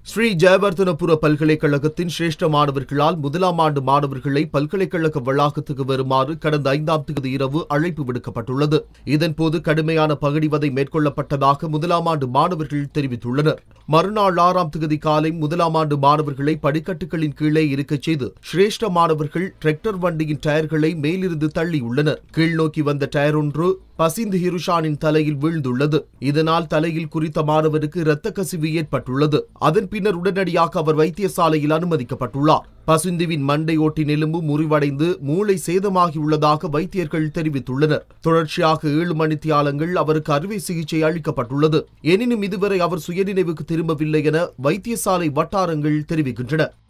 ஸ்ரீ ஜெயவர்தனபுர பல்கலைக்கழகத்தின் சிரேஷ்ட மாணவர்களால் முதலாம் ஆண்டு மாணவர்களை பல்கலைக்கழக வளாகத்துக்கு வருமாறு கடந்த ஐந்தாம் தேதி இரவு அழைப்பு விடுக்கப்பட்டுள்ளது இதன்போது கடுமையான பகடிவதை மேற்கொள்ளப்பட்டதாக முதலாம் ஆண்டு மாணவர்கள் தெரிவித்துள்ளனர் மறுநாள் ஆறாம் தேதி காலை முதலாம் ஆண்டு மாணவர்களை படிக்கட்டுகளின் கீழே இருக்கச் செய்து சிரேஷ்ட மாணவர்கள் டிராக்டர் வண்டியின் டயர்களை மேலிருந்து தள்ளியுள்ளனர் கீழ்நோக்கி வந்த டயர் ஒன்று பசிந்து ஹிருஷானின் தலையில் வீழ்ந்துள்ளது இதனால் தலையில் குறித்த மாணவருக்கு இரத்த கசிவு ஏற்பட்டுள்ளது அதன் பின்னர் உடனடியாக அவர் வைத்தியசாலையில் அனுமதிக்கப்பட்டுள்ளார் பசுந்துவின் மண்டை ஓட்டின் எலும்பு முறிவடைந்து மூளை சேதமாகியுள்ளதாக வைத்தியர்கள் தெரிவித்துள்ளனர் தொடர்ச்சியாக ஏழு மணித்தியாலங்கள் அவருக்கு அறுவை சிகிச்சை அளிக்கப்பட்டுள்ளது எனினும் இதுவரை அவர் சுயநினைவுக்கு திரும்பவில்லை என வைத்தியசாலை வட்டாரங்கள் தெரிவிக்கின்றன